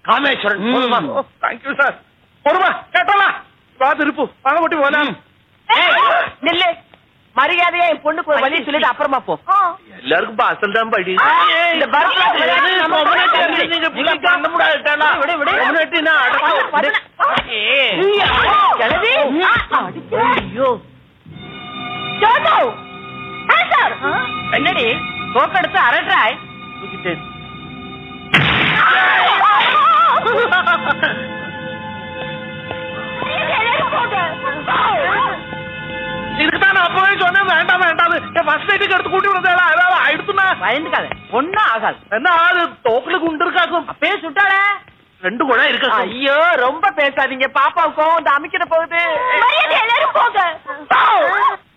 காமேஸ்வரன் ம். போதுமா thank you sir பொறுமா கேட்டலாம் வா திருப்பு வாங்க மட்டும் போலாம் நில்லு மரியாதையா என் பொண்ணுக்கு ஒரு வழி சொல்லிட்டு அப்புறமா போ எல்லாருக்கும் பாசல் தான் படி இந்த பரத்வாஜ் விளையாட்டு நம்ம கொமனட்டி விடு, நீங்க விடு, பண்ண முடியாது தானா? விடு, விடு. கொமனட்டி நான் அடக்க- பண்ணு. ஏய். கிழவி. ஐயோ. ஜோஜோ. ஆன்சர். என்னடி தோக்கெடுத்து அரட்டாய் தூக்கிட்டேன். இதுக்கு தான் நான் அப்பவே சொன்னேன் வேண்டாம் வேண்டாம் என் ஃபர்ஸ்ட் நைட்டுக்கு எடுத்து கூட்டி விடுறதா ஏதாவது ஆயிடுத்துனா பயந்துக்காத ஒன்னும் ஆகாது என்ன ஆகுது தோக்குல குண்டு இருக்காக்கும் அப்பயே சுட்டாளே ரெண்டு கூட இருக்கு ஐயோ ரொம்ப பேசாதீங்க பாப்பாவுக்கும் இந்த அமைக்கிற போகுது எல்லாரும் போங்க